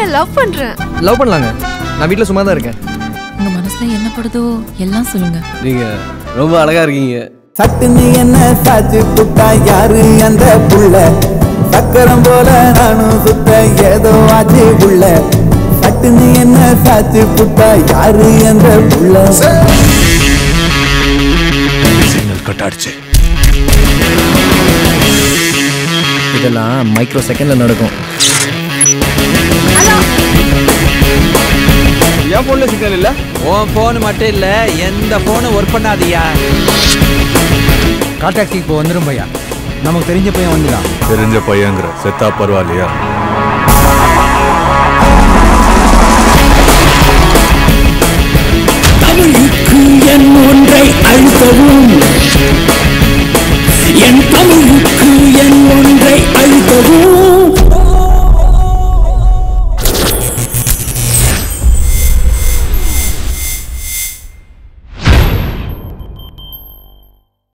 உன்னை லவ் பண்றேன் லவ் பண்ணலாங்க நான் வீட்டில் சும்மா தான் இருக்கேன் உங்க மனசுல என்ன படுதோ எல்லாம் சொல்லுங்க நீங்க ரொம்ப அழகா இருக்கீங்க சட்டுன்னு என்ன சாச்சு புட்டா யாரு அந்த புள்ள சக்கரம் போல நானும் சுத்த ஏதோ ஆச்சு புள்ள சட்டுன்னு என்ன சாச்சு புட்டா யாரு அந்த புள்ள சிக்னல் கட் ஆயிடுச்சு இதெல்லாம் மைக்ரோ செகண்ட்ல நடக்கும் என் போன்ல சிக்னல் இல்ல உன் போன் மட்டும் இல்ல எந்த போனும் ஒர்க் பண்ணாதியா கால் டாக்ஸி இப்போ வந்துடும் பையா நமக்கு தெரிஞ்ச பையன் வந்துதான் தெரிஞ்ச பையங்கிற செத்தா பரவாயில்லையா